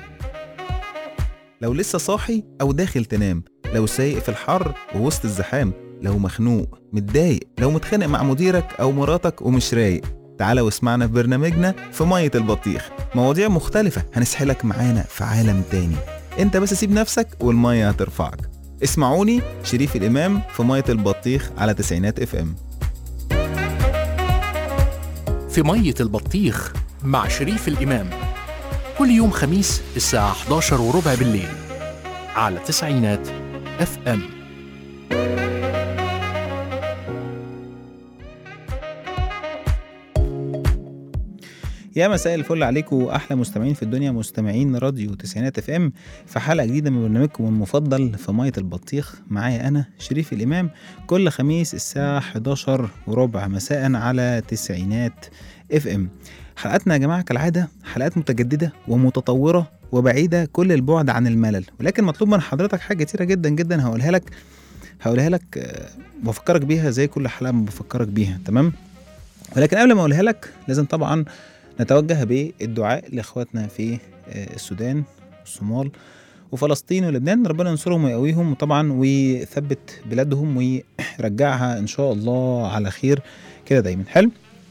لو لسه صاحي أو داخل تنام لو سايق في الحر ووسط الزحام لو مخنوق متضايق لو متخانق مع مديرك أو مراتك ومش رايق تعالى واسمعنا في برنامجنا في مية البطيخ مواضيع مختلفة هنسحلك معانا في عالم تاني انت بس سيب نفسك والمية هترفعك اسمعوني شريف الإمام في مية البطيخ على تسعينات اف ام في مية البطيخ مع شريف الإمام كل يوم خميس الساعة 11 وربع بالليل على تسعينات اف ام يا مساء الفل عليكم احلى مستمعين في الدنيا مستمعين راديو تسعينات اف ام في حلقه جديده من برنامجكم المفضل في ميه البطيخ معايا انا شريف الامام كل خميس الساعه 11 وربع مساء على تسعينات اف ام حلقاتنا يا جماعه كالعاده حلقات متجدده ومتطوره وبعيده كل البعد عن الملل ولكن مطلوب من حضرتك حاجه كتيره جدا جدا هقولها لك هقولها لك آه، بفكرك بيها زي كل حلقه ما بفكرك بيها تمام ولكن قبل ما اقولها لك لازم طبعا نتوجه بالدعاء لاخواتنا في آه، السودان والصومال وفلسطين ولبنان ربنا ينصرهم ويقويهم طبعا ويثبت بلادهم ويرجعها ان شاء الله على خير كده دايما حلو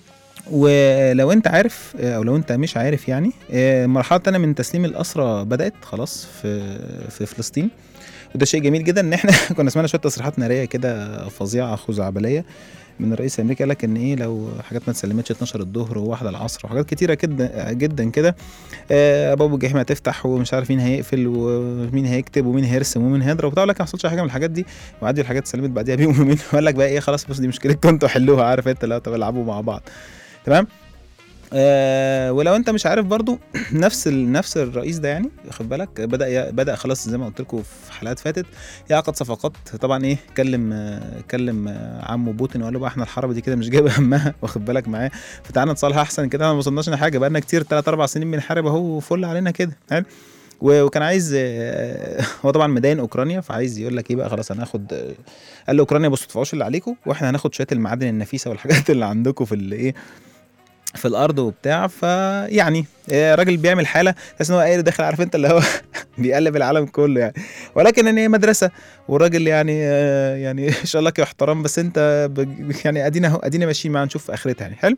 ولو انت عارف آه، او لو انت مش عارف يعني آه، مرحله تانية من تسليم الاسرى بدات خلاص في في فلسطين وده شيء جميل جدا ان احنا كنا سمعنا شويه تصريحات ناريه كده فظيعه خزعبليه من الرئيس الامريكي قال لك ان ايه لو حاجات ما اتسلمتش 12 الظهر وواحده العصر وحاجات كتيره كده جدا كده آه، ابواب الجحيم هتفتح ومش عارف مين هيقفل ومين هيكتب ومين هيرسم ومين هيضرب وبتاع لك ما حصلش حاجه من الحاجات دي وعادي الحاجات اتسلمت بعديها بيوم ويومين وقال لك بقى ايه خلاص بس دي مشكلتكم انتوا حلوها عارف انت لو طب العبوا مع بعض تمام آه ولو انت مش عارف برضو نفس ال... نفس الرئيس ده يعني واخد بالك بدا ي... بدا خلاص زي ما قلت لكم في حلقات فاتت يعقد صفقات طبعا ايه كلم آه كلم آه عمه بوتين وقال له بقى احنا الحرب دي كده مش جايبه همها واخد بالك معاه فتعالى نتصالح احسن كده ما وصلناش لحاجه بقى لنا كتير 3 4 سنين بنحارب اهو فل علينا كده حلو و- وكان عايز آه، هو طبعا مداين اوكرانيا فعايز يقول لك ايه بقى خلاص هناخد آه، قال لاوكرانيا بصوا تدفعوش اللي عليكم واحنا هناخد شويه المعادن النفيسه والحاجات اللي عندكم في الايه في الارض وبتاع فيعني آه، راجل بيعمل حاله تحس ان هو قايل داخل عارف انت اللي هو بيقلب العالم كله يعني ولكن ان هي مدرسه والراجل يعني آه، يعني ان شاء الله كده احترام بس انت بج- يعني ادينا اهو ادينا ماشيين معاه نشوف اخرتها يعني حلو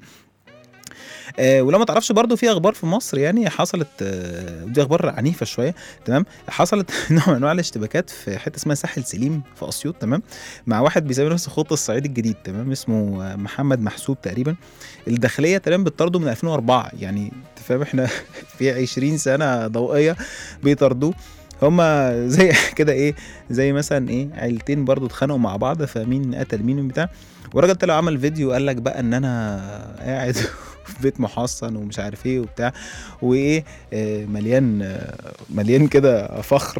آه ولو ما تعرفش برضو في اخبار في مصر يعني حصلت آه دي اخبار عنيفه شويه تمام حصلت نوع من انواع الاشتباكات في حته اسمها ساحل سليم في اسيوط تمام مع واحد بيسمي نفسه خط الصعيد الجديد تمام اسمه آه، محمد محسوب تقريبا الداخليه تقريبا بتطارده من 2004 يعني انت فاهم احنا في 20 سنه ضوئيه بيطاردوه هما زي كده ايه زي مثلا ايه عيلتين برضو اتخانقوا مع بعض فمين قتل مين وبتاع والراجل طلع عمل فيديو قال لك بقى ان انا قاعد في بيت محصن ومش عارف ايه وبتاع وايه آه، مليان آه، مليان كده فخر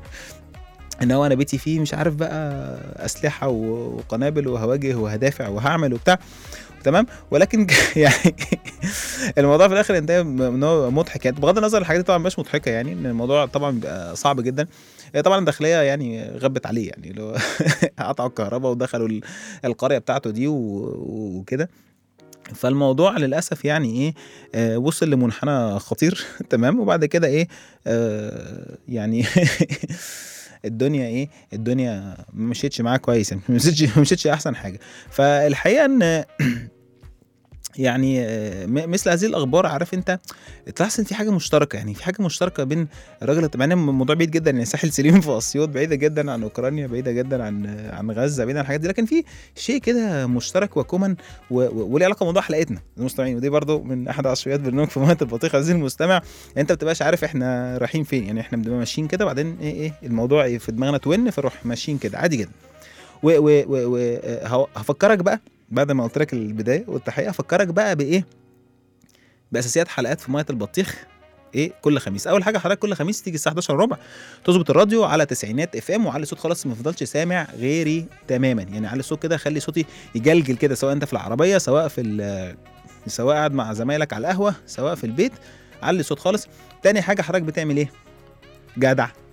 ان هو انا بيتي فيه مش عارف بقى اسلحه و- وقنابل وهواجه وهدافع وهعمل وبتاع تمام ولكن يعني الموضوع في الاخر انتهى ان هو مضحك يعني بغض النظر الحاجات دي طبعا مش مضحكه يعني ان الموضوع طبعا بيبقى صعب جدا هي طبعا الداخليه يعني غبت عليه يعني اللي هو قطعوا الكهرباء ودخلوا ال- القريه بتاعته دي و- وكده فالموضوع للاسف يعني ايه آه وصل لمنحنى خطير تمام وبعد كده ايه آه يعني الدنيا ايه الدنيا ما مشيتش معاه كويس يعني ما مشيتش ما مشيتش احسن حاجه فالحقيقه ان يعني آه، م- مثل هذه الاخبار عارف انت تلاحظ ان في حاجه مشتركه يعني في حاجه مشتركه بين الراجل مع ان الموضوع بعيد جدا يعني ساحل سليم في اسيوط بعيده جدا عن اوكرانيا بعيده جدا عن عن غزه بعيده عن الحاجات دي لكن في شيء كده مشترك وكومن و- و- وليه علاقه بموضوع حلقتنا المستمعين ودي برضو من احد عشوائيات برنامج في ميه البطيخ عزيزي المستمع يعني انت ما بتبقاش عارف احنا رايحين فين يعني احنا بنبقى ماشيين كده وبعدين ايه ايه الموضوع إيه في دماغنا تون فنروح ماشيين كده عادي جدا و و و و آه، هو- هفكرك بقى بعد ما قلت لك البدايه والتحقيق هفكرك بقى بايه باساسيات حلقات في ميه البطيخ ايه كل خميس اول حاجه حضرتك كل خميس تيجي الساعه 11 ربع تظبط الراديو على تسعينات اف ام وعلي صوت خلاص ما تفضلش سامع غيري تماما يعني علي الصوت كده خلي صوتي يجلجل كده سواء انت في العربيه سواء في ال- سواء قاعد مع زمايلك على القهوه سواء في البيت علي الصوت خالص تاني حاجه حضرتك بتعمل ايه جدع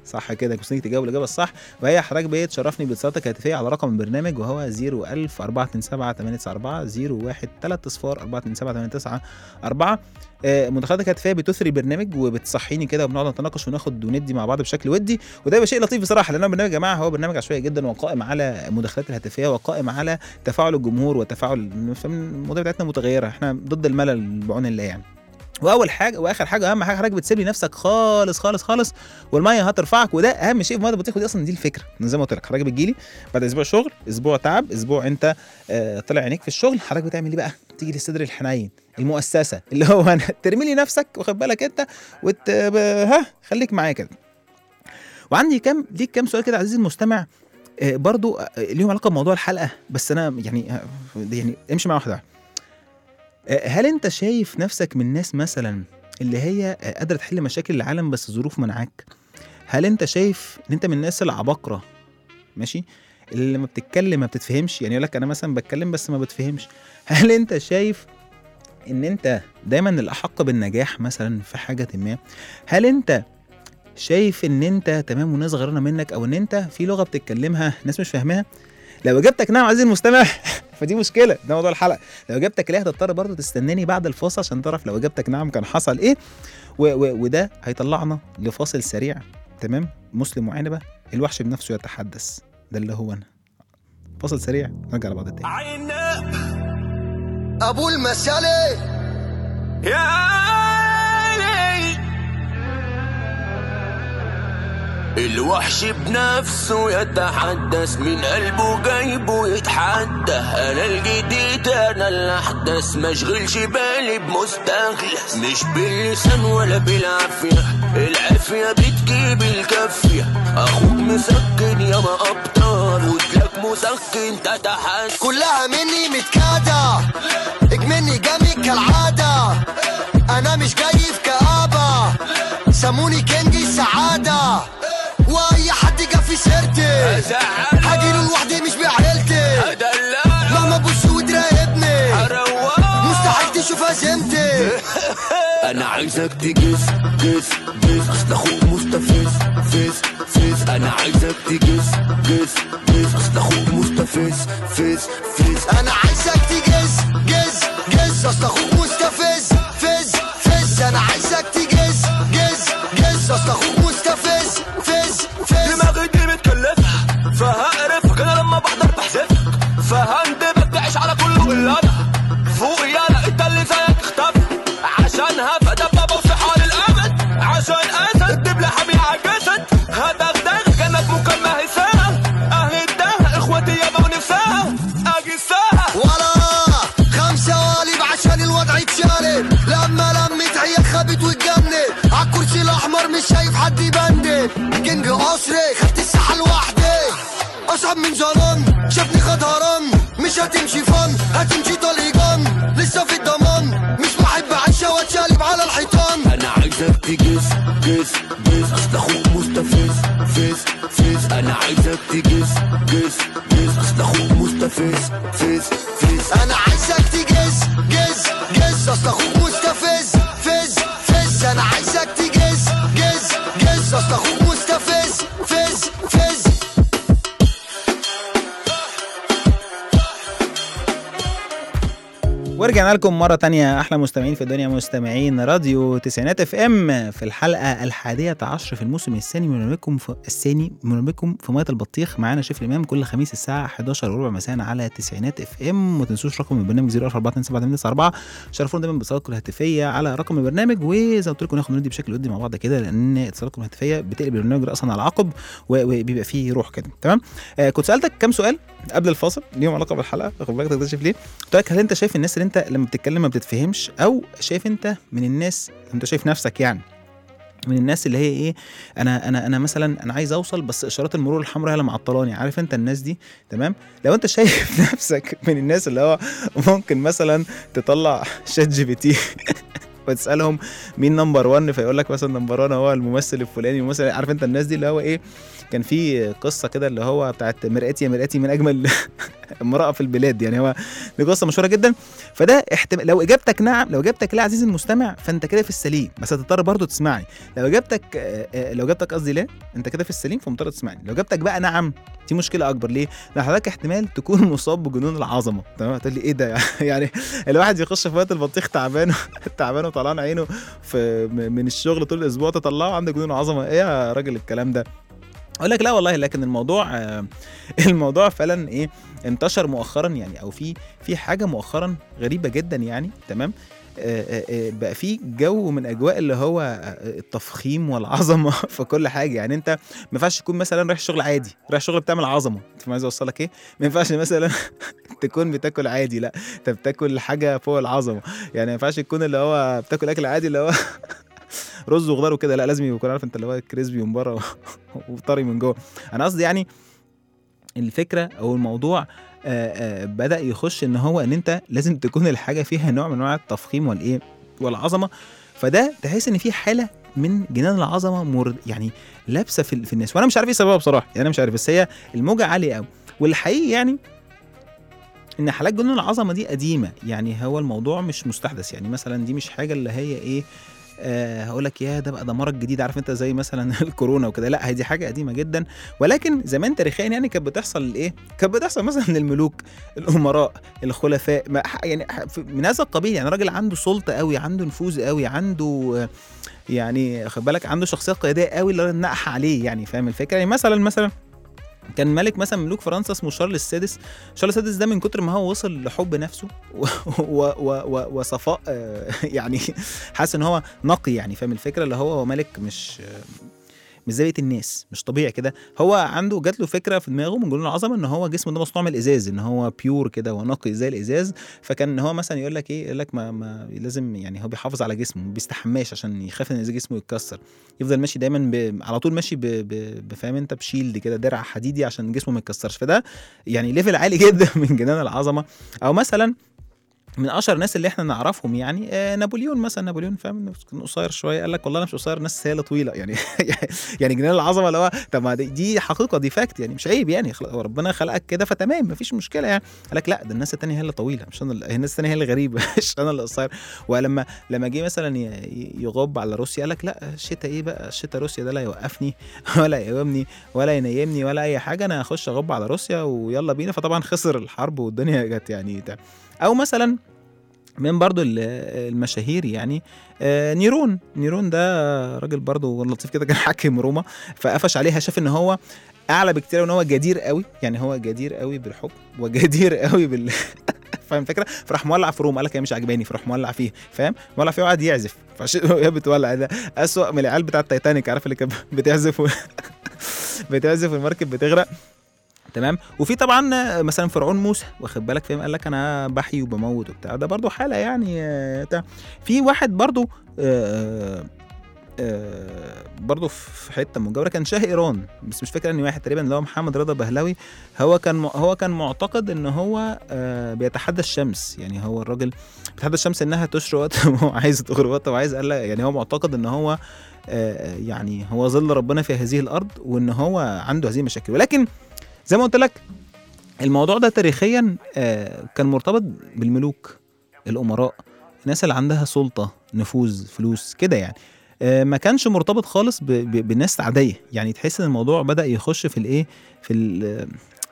صح كده كنت تجاوب الاجابه الصح وهي حضرتك بتشرفني باتصالاتك الهاتفيه على رقم البرنامج وهو 01000 427 894 01 3 صفار 427 894 آه، مداخلاتك الهاتفيه بتثري البرنامج وبتصحيني كده وبنقعد نتناقش وناخد وندي مع بعض بشكل ودي وده يبقى شيء لطيف بصراحه لان البرنامج يا جماعه هو برنامج عشوائي جدا وقائم على المداخلات الهاتفيه وقائم على تفاعل الجمهور وتفاعل المواضيع بتاعتنا متغيره احنا ضد الملل بعون الله يعني واول حاجه واخر حاجه اهم حاجه حضرتك بتسيب لي نفسك خالص خالص خالص والميه هترفعك وده اهم شيء في ميه البطيخ ودي اصلا دي الفكره أنا زي ما قلت لك حضرتك بتجيلي بعد اسبوع شغل اسبوع تعب اسبوع انت آه طلع عينيك في الشغل حضرتك بتعمل ايه بقى تيجي للصدر الحنين المؤسسه اللي هو انا ترمي لي نفسك واخد بالك انت وت ب- ها خليك معايا كده وعندي كام ليك كام سؤال كده عزيزي المستمع آه برضو آه ليهم علاقه بموضوع الحلقه بس انا يعني آه يعني امشي معايا واحده واحدة. آه، هل انت شايف نفسك من ناس مثلا اللي هي آه، قادره تحل مشاكل العالم بس ظروف منعاك هل انت شايف ان انت من الناس العباقره ماشي اللي لما بتتكلم ما بتتفهمش يعني يقول لك انا مثلا بتكلم بس ما بتفهمش هل انت شايف ان انت دايما الاحق بالنجاح مثلا في حاجه ما هل انت شايف ان انت تمام والناس غيرانه منك او ان انت في لغه بتتكلمها الناس مش فاهماها لو اجابتك نعم عزيزي المستمع فدي مشكله ده موضوع الحلقه لو اجابتك لا هتضطر برضه تستناني بعد الفاصل عشان تعرف لو اجابتك نعم كان حصل ايه و و وده هيطلعنا لفاصل سريع تمام مسلم وعنبه الوحش بنفسه يتحدث ده اللي هو انا فاصل سريع نرجع لبعض تاني عنب ابو المسالة يا علي الوحش بنفسه يتحدث من قلبه جايبه يتحدى انا الجديد انا الاحدث مشغلش بالي بمستخلص مش باللسان ولا بالعافية العافية بتجيب الكافية اخوك مسكن يا ما ابطال ودلك مسكن تتحس كلها مني متكادة اجمني جامي كالعادة انا مش جاي في كآبة سموني كنجي سعادة واي حد جا في سيرتي ازعل هجيله لوحدي مش بعيلتي ادلع مهما بص وتراقبني اروق مستحيل تشوف هزيمتي انا عايزك تجس جس جس اصل اخوك مستفز فز فز انا عايزك تجس جس جس اصل اخوك مستفز فز فز انا عايزك تجز جز جز اصل اخوك مستفز فز فز انا عايزك تجز جز جز اصل اخوك مستفز فز فز دماغي دي متكلفة فهقرفك انا لما بحضر بحذفك فهندبك تعيش على كله الا انا فوق يالا انت اللي زيك اختفى عشانها فدبابة وصحة للابد عشان اسد دبلة حامية عجزت هدغدغ كانت مكالمة هساها اهل الدهر اخواتي ياما ونفسها اجي الساعة ولا خمسة والب عشان الوضع يتشالب لما لمت هي خبت واتجنن عالكرسي الاحمر مش شايف حد يبندل كينج قصري خدت الساحة لوحدي اصعب من ظلام شافني خد هرم مش هتمشي فن هتمشي طليقان لسه في الضمان مش بحب عيشة واتشالب على الحيطان انا عايزك تجس جس جس اصل اخوك مستفز فز فز انا عايزك تجس جس جس اصل اخوك مستفز فز فز انا عايزك تجز جز جز اصل اخوك مستفز فز فز انا عايزك تجز جز جز اصل اخوك مستفز فز فز ورجعنا لكم مرة تانية أحلى مستمعين في الدنيا مستمعين راديو تسعينات اف ام في الحلقة الحادية عشر في الموسم الثاني من برنامجكم في الثاني من برنامجكم في مية البطيخ معانا شيف الإمام كل خميس الساعة 11 وربع مساء على تسعينات اف ام وما تنسوش رقم البرنامج 04427 شرفونا دايما باتصالاتكم الهاتفية على رقم البرنامج وزي ما قلت لكم ناخد ندي بشكل ودي مع بعض كده لأن اتصالاتكم الهاتفية بتقلب البرنامج رأسا على عقب و- وبيبقى فيه روح كده تمام آه كنت سألتك كام سؤال قبل الفاصل ليهم علاقة بالحلقة واخد بالك تكتشف ليه قلت لك هل انت شايف الناس اللي انت لما بتتكلم ما بتتفهمش او شايف انت من الناس انت شايف نفسك يعني من الناس اللي هي ايه انا انا انا مثلا انا عايز اوصل بس اشارات المرور الحمراء هي اللي معطلاني عارف انت الناس دي تمام لو انت شايف نفسك من الناس اللي هو ممكن مثلا تطلع شات جي بي تي وتسالهم مين نمبر 1 فيقول لك مثلا نمبر 1 هو الممثل الفلاني الممثل عارف انت الناس دي اللي هو ايه كان في قصه كده اللي هو بتاعت مرآتي يا مرآتي من اجمل امراه في البلاد يعني هو دي قصه مشهوره جدا فده احتمال لو اجابتك نعم لو اجابتك لا عزيزي المستمع فانت كده في السليم بس هتضطر برضه تسمعني لو اجابتك آه، آه، لو اجابتك قصدي لا انت كده في السليم فمضطر تسمعني لو اجابتك بقى نعم دي مشكله اكبر ليه؟ لان حضرتك احتمال تكون مصاب بجنون العظمه تمام هتقول لي ايه ده يعني الواحد يخش في وقت البطيخ تعبان تعبان وطلعان عينه في م- من الشغل طول الاسبوع تطلعه عنده جنون عظمه ايه يا راجل الكلام ده اقول لك لا والله لكن الموضوع آه، الموضوع فعلا ايه انتشر مؤخرا يعني او في في حاجه مؤخرا غريبه جدا يعني تمام آه، آه، آه، بقى في جو من اجواء اللي هو آه، التفخيم والعظمه في كل حاجه يعني انت ما ينفعش تكون مثلا رايح شغل عادي رايح شغل بتعمل عظمه انت فاهم عايز اوصلك ايه ما ينفعش مثلا تكون بتاكل عادي لا انت بتاكل حاجه فوق العظمه يعني ما ينفعش تكون اللي هو بتاكل اكل عادي اللي هو رز وخضار وكده لا لازم يكون عارف انت اللي هو كريسبي من بره وطري من جوه انا قصدي يعني الفكره او الموضوع آه، آه، بدا يخش ان هو ان انت لازم تكون الحاجه فيها نوع من انواع التفخيم والايه والعظمه فده تحس ان في حاله من جنان العظمه مر يعني لابسه في, في الناس وانا مش عارف ايه سببها بصراحه يعني انا مش عارف بس هي الموجه عاليه قوي والحقيقي يعني ان حالات جنون العظمه دي قديمه يعني هو الموضوع مش مستحدث يعني مثلا دي مش حاجه اللي هي ايه آه هقول لك يا ده بقى ده مرض جديد عارف انت زي مثلا الكورونا وكده لا هي دي حاجه قديمه جدا ولكن زمان تاريخيا يعني كانت بتحصل لايه؟ كانت بتحصل مثلا للملوك الامراء الخلفاء ما ح- يعني ح- في- من هذا القبيل يعني راجل عنده سلطه قوي عنده نفوذ قوي عنده آه، يعني خد بالك عنده شخصيه قياديه قوي اللي نقح عليه يعني فاهم الفكره يعني مثلا مثلا كان ملك مثلا من ملوك فرنسا اسمه شارل السادس شارل السادس ده من كتر ما هو وصل لحب نفسه و- و- و- و- وصفاء آه، يعني حاسس ان هو نقي يعني فاهم الفكره اللي هو هو ملك مش مش زي بقية الناس مش طبيعي كده هو عنده جات له فكره في دماغه من جنون العظمه ان هو جسمه ده مصنوع من الازاز ان هو بيور كده ونقي زي الازاز فكان هو مثلا يقول لك ايه يقول لك ما, ما لازم يعني هو بيحافظ على جسمه ما بيستحماش عشان يخاف ان إذا جسمه يتكسر يفضل ماشي دايما ب... على طول ماشي ب... ب... بفهم انت بشيلد كده درع حديدي عشان جسمه ما يتكسرش فده يعني ليفل عالي جدا من جنان العظمه او مثلا من اشهر الناس اللي احنا نعرفهم يعني آه نابليون مثلا نابليون فاهم إنه كان قصير شويه قال لك والله انا مش قصير الناس هي اللي طويله يعني يعني جنان العظمه اللي هو طب ما دي, دي حقيقه دي فاكت يعني مش عيب يعني خل- هو ربنا خلقك كده فتمام مفيش مشكله يعني قال لك لا ده الناس التانيه هي اللي طويله مش انا اللي- الناس التانيه هي اللي غريبه مش انا اللي قصير ولما لما جه مثلا ي- ي- يغب على روسيا قال لك لا الشتاء ايه بقى الشتاء روسيا ده لا يوقفني ولا يقومني ولا ينيمني ولا اي حاجه انا هخش اغب على روسيا ويلا بينا فطبعا خسر الحرب والدنيا جت يعني بتاع. او مثلا من برضو ال- المشاهير يعني آه، نيرون نيرون ده راجل برضو لطيف كده كان حاكم روما فقفش عليها شاف ان هو اعلى بكتير وان هو جدير قوي يعني هو جدير قوي بالحكم وجدير قوي بال فاهم الفكره فراح مولع في روما قال لك هي مش عجباني فراح مولع فيها فاهم مولع فيها وقعد يعزف فعشان هي بتولع ده اسوأ من العيال بتاع التايتانيك عارف اللي كانت بتعزف و... بتعزف والمركب بتغرق تمام وفي طبعا آه، مثلا فرعون موسى واخد بالك فاهم قال لك انا بحيي وبموت وبتاع ده برضو حاله يعني آه، بتاع في واحد برضو آه، آه، برضه في حته مجاوره كان شاه ايران بس مش فاكر اني واحد تقريبا اللي هو محمد رضا بهلوي هو كان م- هو كان معتقد ان هو آه، بيتحدى الشمس يعني هو الراجل بيتحدى الشمس انها تشرق وقت ما هو عايز تغرب وقت ما هو عايز قال لك- يعني هو معتقد ان هو آه، يعني هو ظل ربنا في هذه الارض وان هو عنده هذه المشاكل ولكن زي ما قلت لك الموضوع ده تاريخيا آه، كان مرتبط بالملوك الامراء الناس اللي عندها سلطه نفوذ فلوس كده يعني آه، ما كانش مرتبط خالص ب- ب- بالناس العاديه يعني تحس ان الموضوع بدا يخش في الايه في ال-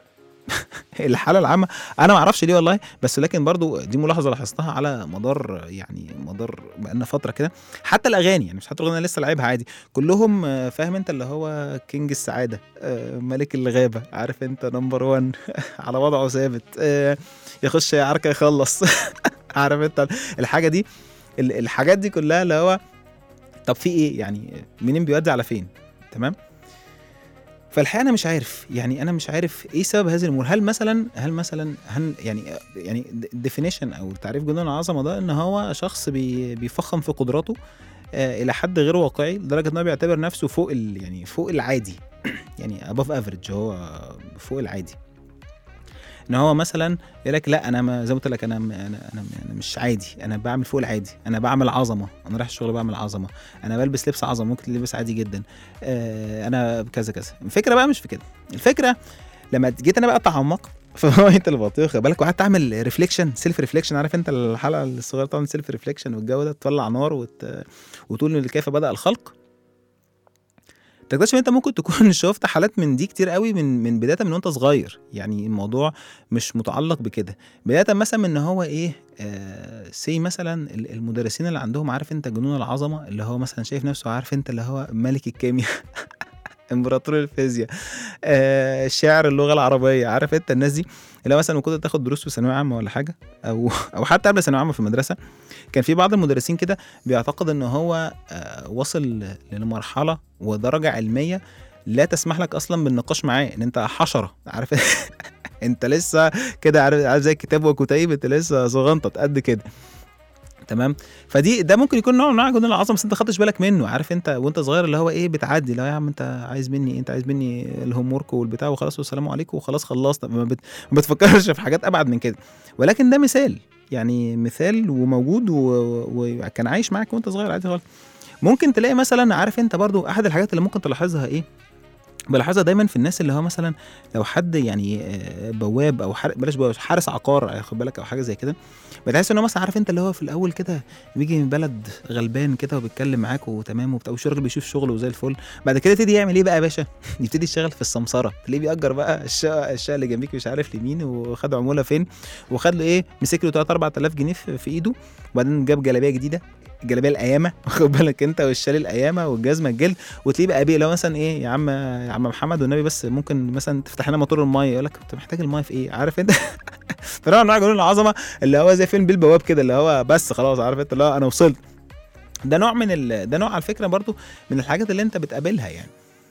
الحاله العامه انا ما اعرفش ليه والله بس لكن برضو دي ملاحظه لاحظتها على مدار يعني مدار بقالنا فتره كده حتى الاغاني يعني مش حتى الاغاني أنا لسه لعبها عادي كلهم آه، فاهم انت اللي هو كينج السعاده آه، ملك الغابه عارف انت نمبر 1 على وضعه ثابت آه، يخش عركه يخلص عارف انت الحاجه دي ال- الحاجات دي كلها اللي هو طب في ايه يعني منين بيودي على فين تمام فالحقيقه انا مش عارف يعني انا مش عارف ايه سبب هذه الامور هل مثلا هل مثلا هل يعني يعني الديفينيشن او تعريف جنون العظمه ده ان هو شخص بي بيفخم في قدراته آه الى حد غير واقعي لدرجه ان هو بيعتبر نفسه فوق ال يعني فوق العادي يعني above average هو فوق العادي ان هو مثلا يقول لك لا انا ما زي ما قلت لك انا انا انا, أنا مش عادي انا بعمل فوق العادي انا بعمل عظمه انا رايح الشغل بعمل عظمه انا بلبس لبس عظمه ممكن تلبس عادي جدا آه انا كذا كذا الفكره بقى مش في كده الفكره لما جيت انا بقى اتعمق في ميه البطيخ خد بالك وقعدت اعمل ريفليكشن سيلف ريفليكشن عارف انت الحلقه الصغيره طبعا سيلف ريفليكشن والجو ده تولع نار وت... وتقول ان كيف بدا الخلق تكتشف ان انت ممكن تكون شفت حالات من دي كتير قوي من من بدايه من وانت صغير يعني الموضوع مش متعلق بكده بدايه مثلا من ان هو ايه آه سي مثلا ال- المدرسين اللي عندهم عارف انت جنون العظمه اللي هو مثلا شايف نفسه عارف انت اللي هو ملك الكيمياء امبراطور الفيزياء آه شاعر اللغه العربيه عارف انت الناس دي اللي هو مثلا كنت تاخد دروس في ثانويه عامه ولا حاجه او او حتى قبل ثانويه عامه في المدرسه كان في بعض المدرسين كده بيعتقد ان هو آه وصل لمرحله ودرجه علميه لا تسمح لك اصلا بالنقاش معاه ان انت حشره عارف انت لسه كده عارف عارف زي الكتاب وكتيب انت لسه صغنطط قد كده تمام فدي ده ممكن يكون نوع من انواع جنون العظمه بس انت خدتش بالك منه عارف انت وانت صغير اللي هو ايه بتعدي اللي هو يا عم انت عايز مني انت عايز مني الهوم ورك والبتاع وخلاص والسلام عليكم وخلاص خلصت ما, بت... ما بتفكرش في حاجات ابعد من كده ولكن ده مثال يعني مثال وموجود و- وكان عايش معاك وانت صغير عادي خالص ممكن تلاقي مثلا عارف انت برضو احد الحاجات اللي ممكن تلاحظها ايه بلاحظها دايما في الناس اللي هو مثلا لو حد يعني آه، بواب او حار... بلاش بواب حارس عقار خد بالك او حاجه زي كده بتحس ان هو مثلا عارف انت اللي هو في الاول كده بيجي من بلد غلبان كده وبيتكلم معاك وتمام وبتاع والشغل بيشوف شغله وزي الفل بعد كده يبتدي يعمل ايه بقى يا باشا يبتدي يشتغل في السمسره تلاقيه بيأجر بقى الشقه الشقه اللي جنبيك مش عارف لمين وخد عموله فين وخد له ايه مسك له 3 4000 جنيه في في ايده وبعدين جاب جلابيه جديده الجلابيه القيامه واخد بالك انت والشال القيامه والجزمه الجلد وتلاقيه بقى بيه لو مثلا ايه يا عم يا عم محمد والنبي بس ممكن مثلا تفتح لنا موتور الميه يقول لك انت محتاج الميه في ايه عارف انت فنوع من انواع جنون العظمه اللي هو زي فيلم بالبواب كده اللي هو بس خلاص عارف انت اللي هو انا وصلت ده نوع من ال... ده نوع على فكره برضو من الحاجات اللي انت بتقابلها يعني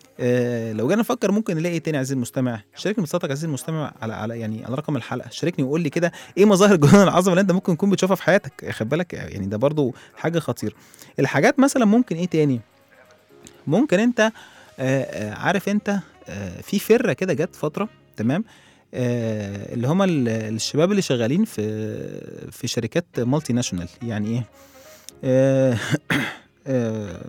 آه لو جينا نفكر ممكن نلاقي ايه تاني عزيزي المستمع شاركني بصوتك عزيزي المستمع على على يعني على رقم الحلقه شاركني وقول لي كده ايه مظاهر جنون العظمه اللي انت ممكن تكون بتشوفها في حياتك خد بالك يعني ده برضو حاجه خطيره الحاجات مثلا ممكن ايه تاني ممكن انت آه آه عارف انت آه في فره كده جت فتره تمام آه اللي هم الشباب اللي شغالين في في شركات مالتي ناشونال يعني ايه آه آه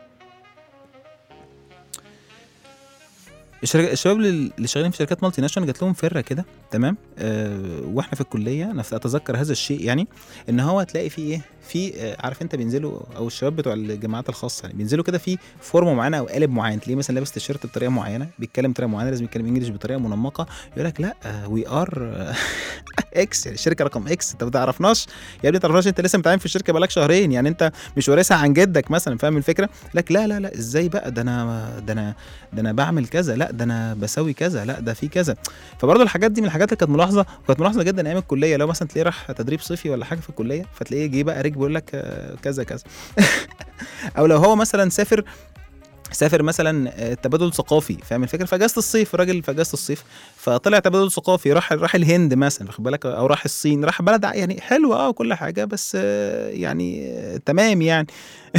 الشركة الشباب اللي اللي شغالين في شركات مالتي ناشونال جات لهم فره كده تمام آه واحنا في الكليه انا اتذكر هذا الشيء يعني ان هو تلاقي فيه ايه في آه عارف انت بينزلوا او الشباب بتوع الجامعات الخاصه يعني بينزلوا كده في فورمه معينه او قالب معين تلاقيه مثلا لابس تيشيرت بطريقه معينه بيتكلم بطريقه معينه لازم يتكلم انجلش بطريقه منمقه يقول لك لا وي ار اكس يعني الشركه رقم اكس انت ما تعرفناش يا ابني ما تعرفناش انت لسه متعين في الشركه بقالك شهرين يعني انت مش وارثها عن جدك مثلا فاهم الفكره لك لا لا لا ازاي بقى ده انا ده انا ده انا بعمل كذا لا ده انا بسوي كذا لا ده في كذا فبرضه الحاجات دي من الحاجات اللي كانت ملاحظه وكانت ملاحظه جدا ايام الكليه لو مثلا تلاقيه راح تدريب صيفي ولا حاجه في الكليه فتلاقيه جه بقى رجل بيقول لك آه، كذا كذا او لو هو مثلا سافر سافر مثلا آه، تبادل ثقافي فاهم الفكره في اجازه الصيف راجل في اجازه الصيف فطلع تبادل ثقافي راح راح الهند مثلا واخد بالك او راح الصين راح بلد ع- يعني حلوه اه وكل حاجه بس آه، يعني آه، تمام يعني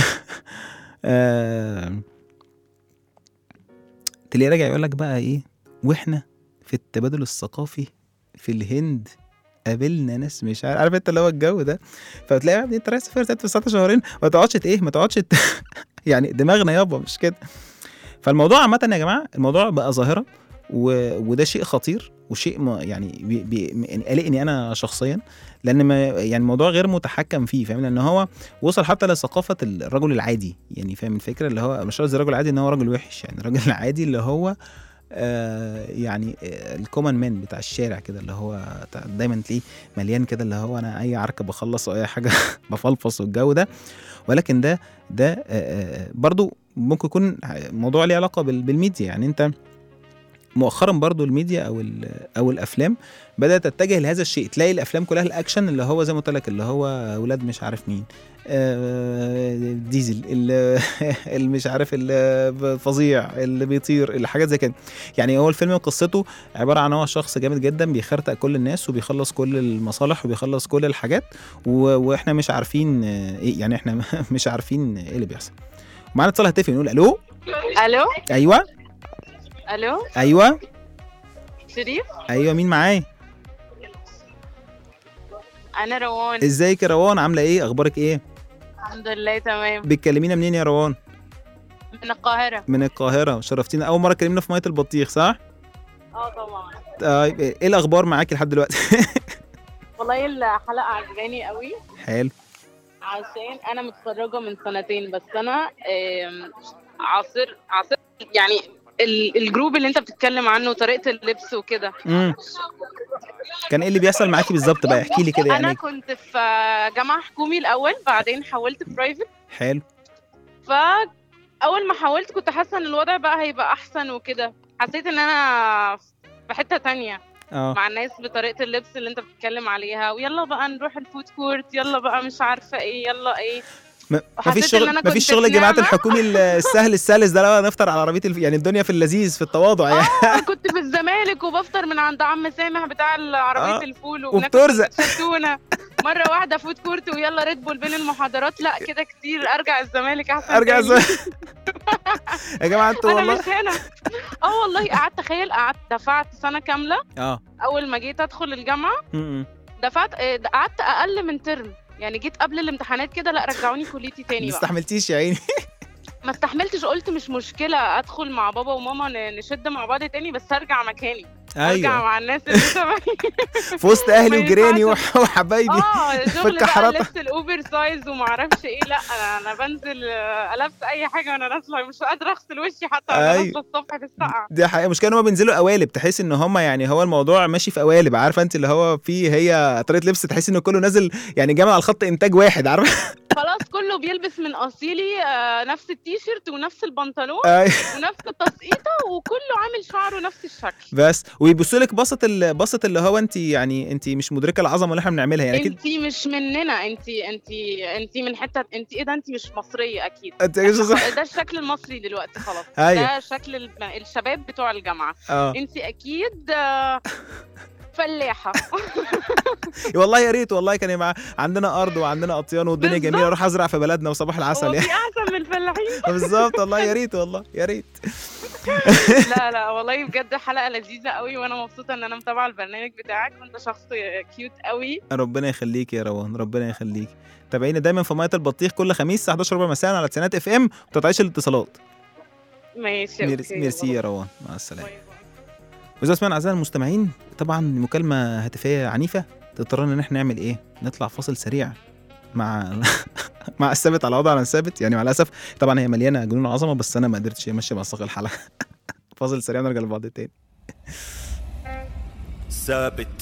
آه، تلاقيه راجع يقول لك بقى ايه واحنا في التبادل الثقافي في الهند قابلنا ناس مش عارف عارف انت اللي هو الجو ده فتلاقي يا ابني انت رايح سافرت في 19 شهرين ما تقعدش ت- ايه ما تقعدش ت- يعني دماغنا يابا مش كده فالموضوع عامة يا جماعة الموضوع بقى ظاهرة و... وده شيء خطير وشيء ما يعني بي... بي... يعني قلقني انا شخصيا لان ما يعني الموضوع غير متحكم فيه فاهم لان هو وصل حتى لثقافه الرجل العادي يعني فاهم الفكره اللي هو مش قصدي الرجل العادي ان هو راجل وحش يعني الراجل العادي اللي هو آه يعني الكومن مان بتاع الشارع كده اللي هو تع- دايما تلاقيه مليان كده اللي هو انا اي عركه بخلص او اي حاجه بفلفص والجو ده ولكن ده ده آه، آه، برضو ممكن يكون موضوع ليه علاقه بال- بالميديا يعني انت مؤخرا برضو الميديا او ال- او الافلام بدات تتجه لهذا الشيء تلاقي الافلام كلها الاكشن اللي هو زي ما قلت لك اللي هو اولاد مش عارف مين آه، ديزل ال- اللي مش عارف الفظيع اللي بيطير الحاجات زي كده يعني هو الفيلم قصته عباره عن هو شخص جامد جدا بيخرتق كل الناس وبيخلص كل المصالح وبيخلص كل الحاجات و... واحنا مش عارفين آه، ايه يعني احنا مش عارفين ايه اللي بيحصل معانا اتصال هاتفي نقول الو الو ايوه الو ايوه شريف ايوه مين معايا انا روان ازيك يا روان عامله ايه اخبارك ايه الحمد لله تمام بتكلمينا منين يا روان من القاهره من القاهره شرفتينا اول مره كلمنا في ميه البطيخ صح اه طبعا طيب ايه الاخبار معاكي لحد دلوقتي والله الحلقه عجباني قوي حلو عشان انا متخرجه من سنتين بس انا آم، عاصر عاصر يعني ال- الجروب اللي انت بتتكلم عنه طريقه اللبس وكده امم كان ايه اللي بيحصل معاكي بالظبط بقى احكي لي كده انا يعني كنت في جامعه حكومي الاول بعدين حولت برايفت حلو فاول ما حولت كنت حاسه ان الوضع بقى هيبقى احسن وكده حسيت ان انا في حته تانية اه مع الناس بطريقه اللبس اللي انت بتتكلم عليها ويلا بقى نروح الفود كورت يلا بقى مش عارفه ايه يلا ايه ما وحسيت فيش إن شغل أنا ما فيش كنت شغل في الجامعات نعمة. الحكومي ال- السهل السلس ده لو نفطر على عربيه الف... يعني الدنيا في اللذيذ في التواضع يعني أنا كنت في الزمالك وبفطر من عند عم سامح بتاع عربيه آه، الفول وبترزق. تونه مره واحده فود كورت ويلا ريد بول بين المحاضرات لا كده كتير ارجع الزمالك احسن ارجع تاني. ز... يا جماعه انتوا انا والله مش هنا اه والله قعدت تخيل قعدت دفعت سنه كامله اه اول ما جيت ادخل الجامعه م-م. دفعت آه، قعدت اقل من ترم يعني جيت قبل الامتحانات كده لا رجعوني كليتي ما تاني بقى استحملتيش يا عيني ما استحملتش قلت مش مشكله ادخل مع بابا وماما ن- نشد مع بعض تاني بس ارجع مكاني ارجع ايوه مع الناس اللي شبهي في وسط اهلي ما وجيراني ينفعش. وح- وحبايبي اه شغل بقى الكحرطة. لبس الاوبر سايز وما اعرفش ايه لا انا انا بنزل آه، البس اي حاجه وانا نازله مش قادره اغسل وشي حتى وانا أيوة. نازله الصبح في السقعه دي حقيقة المشكلة ان هم بينزلوا قوالب تحس ان هم يعني هو الموضوع ماشي في قوالب عارفه انت اللي هو فيه هي طريقه لبس تحس ان كله نازل يعني جامع على الخط انتاج واحد عارفه خلاص كله بيلبس من اصيلي آه، نفس التيشيرت ونفس البنطلون أي. ونفس التسقيطه وكله عامل شعره نفس الشكل بس ويبصوا لك بسط ال- بسط اللي هو انت يعني انت مش مدركه العظمه اللي احنا بنعملها يعني اكيد انتي مش مننا انتي انتي انتي من حته انتي ايه ده انتي مش مصريه اكيد انت ايش صح ده الشكل المصري دلوقتي خلاص أيوة. ده شكل الب- الشباب بتوع الجامعه اه انتي اكيد آه، فلاحه والله يا ريت والله كان يبقى عندنا ارض وعندنا اطيان والدنيا بالظبط. جميله اروح ازرع في بلدنا وصباح العسل هو يعني في احسن من الفلاحين بالظبط والله يا ريت والله يا ريت لا لا والله بجد حلقه لذيذه قوي وانا مبسوطه ان انا متابعه البرنامج بتاعك وانت شخص كيوت قوي ربنا يخليك يا روان ربنا يخليك تابعينا دايما في ميه البطيخ كل خميس الساعه 11 ربع مساء على تسعينات اف ام وما تقطعيش الاتصالات ماشي ميرسي, اوكي ميرسي يا خلاص. روان مع السلامه باي باي. وزي ما سمعنا اعزائي المستمعين طبعا مكالمه هاتفيه عنيفه تضطرنا ان احنا نعمل ايه نطلع فاصل سريع مع مع الثابت على وضع على الثابت يعني مع الاسف طبعا هي مليانه جنون عظمه بس انا ما قدرتش امشي مع ساق الحلقه فاصل سريع نرجع لبعض تاني ثابت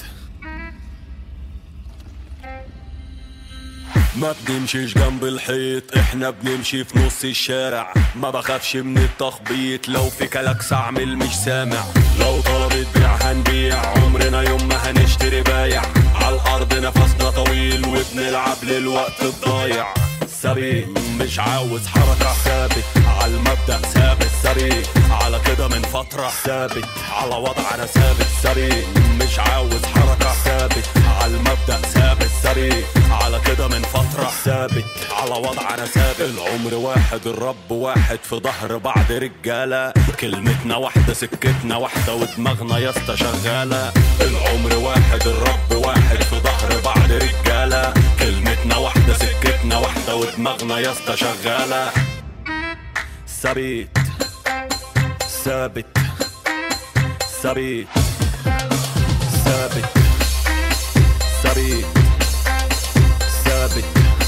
ما بنمشيش جنب الحيط احنا بنمشي في نص الشارع ما بخافش من التخبيط لو في كلاكس اعمل مش سامع لو طلبت بيع هنبيع عمرنا يوم ما هنشتري بايع على الارض نفسنا طويل وبنلعب للوقت الضايع سريع مش عاوز حركة ثابت على المبدأ ثابت سريع على كده من فترة ثابت على وضع أنا ثابت سريع مش عاوز حركة ثابت على المبدأ ثابت سريع على كده من فترة ثابت على وضع أنا ثابت العمر واحد الرب واحد في ظهر بعض رجالة كلمتنا واحدة سكتنا واحدة ودماغنا يا اسطى شغالة العمر واحد الرب واحد في ظهر بعض رجالة كلمتنا واحدة سكتنا واحدة ودماغنا يا اسطى شغالة ثابت ثابت ثابت ثابت ثابت ثابت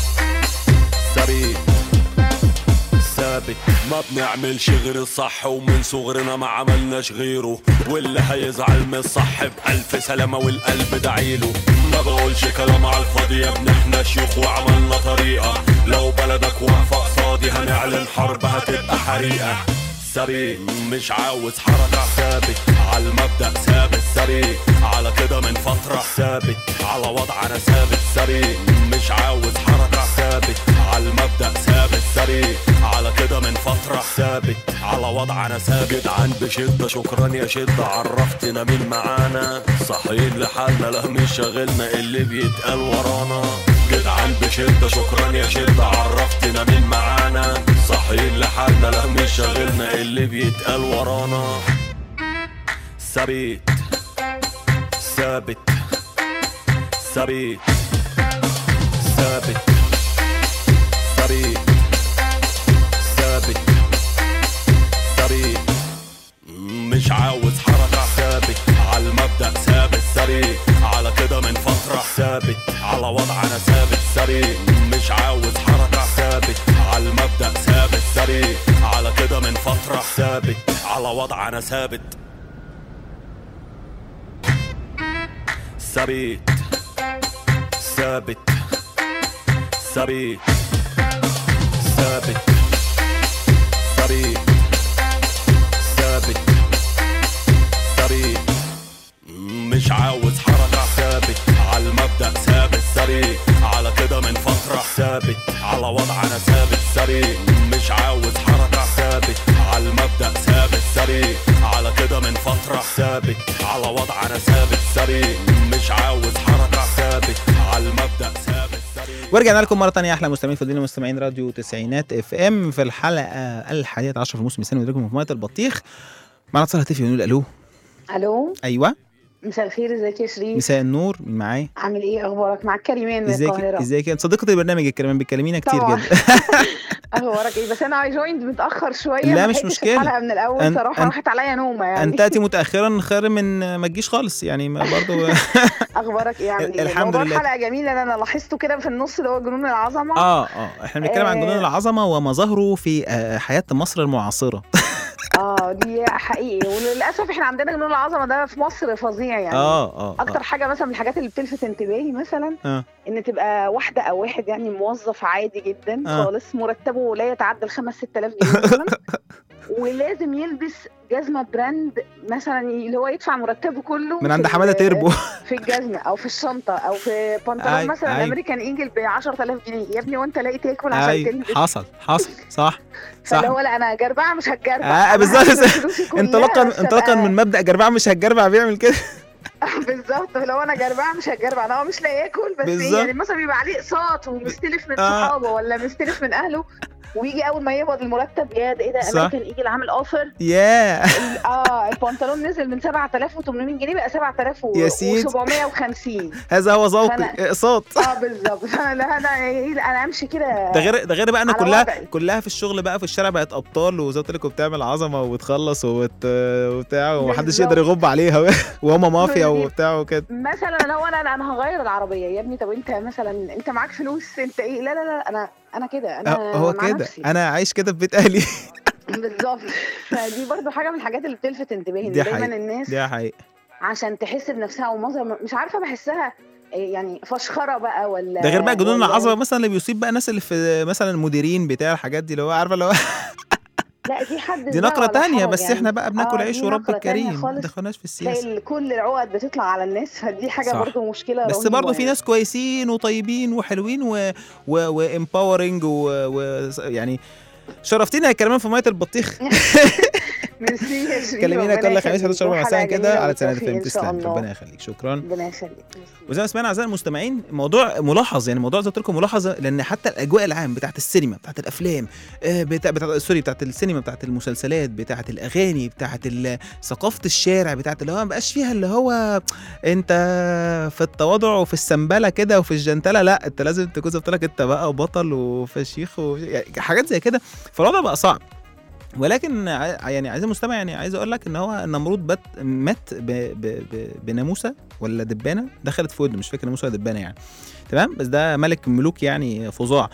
ثابت ثابت ما بنعملش غير الصح ومن صغرنا ما عملناش غيره واللي هيزعل من الصح بألف سلامة والقلب دعيله ما بقولش كلام على الفاضي يا ابن احنا شيوخ وعملنا طريقة لو بلدك واقفة قصادي هنعلن حرب هتبقى حريقة سريع مش عاوز حركة ثابت على المبدأ ثابت سريع على كده من فترة ثابت على وضع أنا ثابت سريع مش عاوز حركة ثابت على المبدأ ثابت سريع على كده من فترة ثابت على وضع أنا ثابت جدعان بشدة شكرا يا شدة عرفتنا مين معانا صاحيين لحالنا لا مش شاغلنا اللي بيتقال ورانا جدعان بشدة شكرا يا شدة عرفتنا مين معانا صاحيين لحالنا لا مش شاغلنا اللي بيتقال ورانا ثابت ثابت ثابت ثابت ثابت ثابت ثابت مش عاوز حركة ثابت على المبدأ ثابت ثابت على كده من فترة ثابت على وضع أنا ثابت ثابت مش عاوز حركة ثابت على المبدأ ثابت ثابت على كده من فترة ثابت على وضع أنا ثابت ثابت ثابت ثابت ثابت ثابت ثابت ثابت مش عاوز حركة ثابت على المبدأ ثابت ثابت على كده من فترة ثابت على وضع أنا ثابت ثابت مش عاوز حركة ثابت على المبدأ ثابت ثابت على كده من فترة ثابت على وضع أنا ثابت ثابت مش عاوز حركة ثابت على المبدأ ثابت ثابت ورجعنا لكم مره تانية احلى مستمعين فضلين مستمعين راديو تسعينات اف ام في الحلقه الحادية عشر في الموسم الثاني ودركم في ميه البطيخ معنا اتصال هاتفي ونقول الو الو ايوه مساء الخير ازيك يا شريف مساء النور مين معايا عامل ايه اخبارك معاك كريمان من ازيك القاهره ازيك انت صديقه البرنامج الكريم بتكلمينا كتير طبعا. جدا اخبارك ايه بس انا جويند متاخر شويه لا، ما مش لحقتش مشكلة. الحلقه من الاول أن- صراحه أن- راحت عليا نومه يعني ان تاتي متاخرا خير من ما تجيش خالص يعني ما برضو اخبارك ايه عامل ايه الحمد موضوع لله. الحلقه جميل انا لاحظته كده في النص اللي هو جنون العظمه اه اه احنا بنتكلم عن جنون آه. العظمه ومظاهره في آه، حياه مصر المعاصره اه دي حقيقي وللاسف احنا عندنا جنون العظمه ده في مصر فظيع يعني اه اه اكتر آه. حاجه مثلا من الحاجات اللي بتلفت انتباهي مثلا آه. ان تبقى واحده او واحد يعني موظف عادي جدا آه. خالص مرتبه لا يتعدى ال 5 6000 جنيه مثلا ولازم يلبس جزمه براند مثلا اللي هو يدفع مرتبه كله من في عند ال- حماده تربو في الجزمه او في الشنطه او في بنطلون أي- مثلا أي. امريكان ايجل ب 10000 جنيه يا ابني وانت لاقي تاكل عشان اي تلبس حصل حصل صح صح فاللي هو لا انا جربعه مش هتجربع آه، أنا بالظبط. هاخد فلوسي كلها انطلاقا بس انطلاقا أبقى- من مبدا جربع مش هتجربع بيعمل كده بالظبط لو انا جربعه مش هتجربع انا هو مش لاقي ياكل بس بالظبط. إيه يعني مثلا بيبقى عليه اقساط ومستلف من آه. صحابه ولا مستلف من اهله ويجي اول ما يقبض المرتب يا ده ايه ده صح. امريكان ايجل عامل اوفر يا اه البنطلون نزل من 7800 جنيه بقى 7750 يا سيدي. هذا هو ذوقي فأنا- اقساط اه بالظبط فانا لا انا إيه، لا، انا امشي كده ده غير ده غير بقى ان على كلها وضعي. كلها في الشغل بقى في الشارع بقت ابطال وزي ما قلت لكم بتعمل عظمه وبتخلص وبت... وبتاع ومحدش بالظبط. يقدر يغب عليها وهم مافيا بالظبط. وبتاع وكده مثلا لو انا انا هغير العربيه يا ابني طب انت مثلا انت معاك فلوس انت ايه لا لا لا انا انا كده انا هو مع كده نفسي. انا عايش كده في بيت اهلي بالظبط فدي برضو حاجه من الحاجات اللي بتلفت انتباهي إن دي دايما حقيقة. الناس دي حقيقه عشان تحس بنفسها او مظهر مش عارفه بحسها إيه يعني فشخره بقى ولا ده غير بقى جنون ولا- العظمه مثلا اللي بيصيب بقى الناس اللي في مثلا المديرين بتاع الحاجات دي اللي هو عارفه اللي هو لا دي حد دي نقره تانية بس احنا بقى بناكل آه، عيش دي ورب نقرة تانية الكريم ما خالص. دخلناش في السياسه تلاقي كل العقد بتطلع على الناس فدي حاجه صح. برضو مشكله بس رهيبة برضه في يعني. ناس كويسين وطيبين وحلوين و و وامباورنج و... و... يعني شرفتينا يا كريمان في ميه البطيخ ميرسي يا شريف، كلمينا ربنا كل خميس يخليك. 11 ربع ساعه وحلقة كده جميلة على سنه وبالتوفيق فيلم إن شاء تسلم الله. ربنا يخليك شكرا ربنا يخليك ميرسي. وزي ما سمعنا اعزائي المستمعين موضوع ملاحظ يعني موضوع زي ما قلت لكم ملاحظه لان حتى الاجواء العام بتاعت السينما بتاعت الافلام آه، بتاع بتاع سوري بتاعت السينما بتاعت المسلسلات بتاعت الاغاني بتاعت ال- ثقافه الشارع بتاعت اللي هو ما بقاش فيها اللي هو انت في التواضع وفي السنبله كده وفي الجنتله لا انت لازم تكون زي ما قلت لك انت بقى بطل وفشيخ و... يعني حاجات زي كده فالوضع بقى صعب ولكن ع- يعني عايز المستمع يعني عايز اقول لك ان هو النمرود بات مات ب... ب... ب... بناموسه ولا دبانه دخلت في ودنه مش فاكر ناموسه ولا دبانه يعني تمام بس ده ملك ملوك يعني فظاع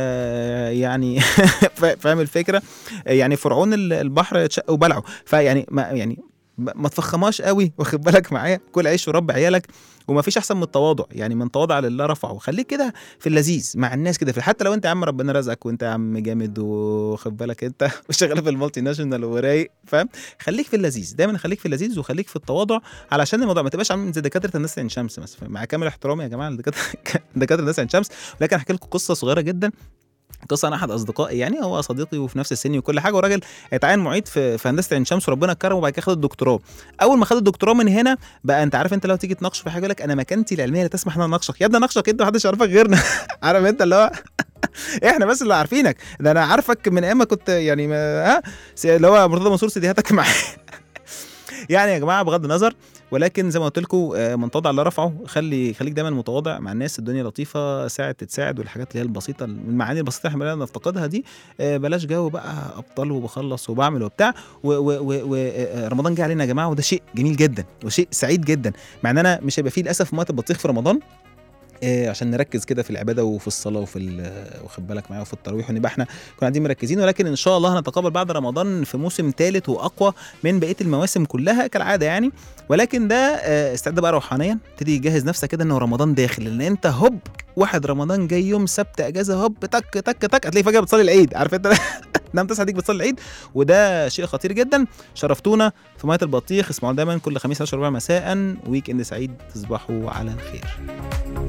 آه يعني فا- فاهم الفكره آه، يعني فرعون ال- البحر اتشق وبلعه فيعني ما يعني ما ما تفخماش قوي واخد بالك معايا كل عيش ورب عيالك وما فيش احسن من التواضع يعني من تواضع لله رفعه خليك كده في اللذيذ مع الناس كده في حتى لو انت يا عم ربنا رزقك وانت يا عم جامد واخد بالك انت وشغال في المالتي ناشونال ورايق فاهم خليك في اللذيذ دايما خليك في اللذيذ وخليك في التواضع علشان الموضوع ما تبقاش عامل زي دكاتره الناس عين شمس مثلا مع كامل احترامي يا جماعه لدكاتره دكاتره الناس عين شمس ولكن احكي لكم قصه صغيره جدا قصه عن احد اصدقائي يعني هو صديقي وفي نفس السن وكل حاجه وراجل اتعين معيد في في هندسه عين شمس وربنا كرمه وبعد كده خد الدكتوراه اول ما خد الدكتوراه من هنا بقى انت عارف انت لو تيجي تناقش في حاجه يقول لك انا مكانتي العلميه لا تسمح ان انا اناقشك يا ابني اناقشك انت محدش يعرفك غيرنا عارف انت اللي هو احنا بس اللي عارفينك ده انا عارفك من ايام ما كنت يعني ما ها س- اللي هو مرتضى منصور سيديهاتك معايا يعني يا جماعه بغض النظر ولكن زي ما قلت لكم آه، من تواضع لا رفعه خلي خليك دايما متواضع مع الناس الدنيا لطيفه ساعد تتساعد والحاجات اللي هي البسيطه المعاني البسيطه اللي احنا بقينا نفتقدها دي آه، بلاش جو بقى ابطال وبخلص وبعمل وبتاع ورمضان جه علينا يا جماعه وده شيء جميل جدا وشيء سعيد جدا مع ان انا مش هيبقى فيه للاسف ميه البطيخ في رمضان آه، عشان نركز كده في العباده وفي الصلاه وفي ال- واخد بالك معايا وفي التراويح ونبقى احنا كنا قاعدين مركزين ولكن ان شاء الله هنتقابل بعد رمضان في موسم ثالث واقوى من بقيه المواسم كلها كالعاده يعني ولكن ده آه، استعد بقى روحانيا ابتدي تجهز نفسك كده انه رمضان داخل لان انت هوب واحد رمضان جاي يوم سبت اجازه هوب تك تك تك هتلاقي فجاه بتصلي العيد عارف انت نام تصحى ديك بتصلي العيد وده شيء خطير جدا شرفتونا في ميه البطيخ اسمعوا دايما كل خميس 10 ربع مساء ويك اند سعيد تصبحوا على خير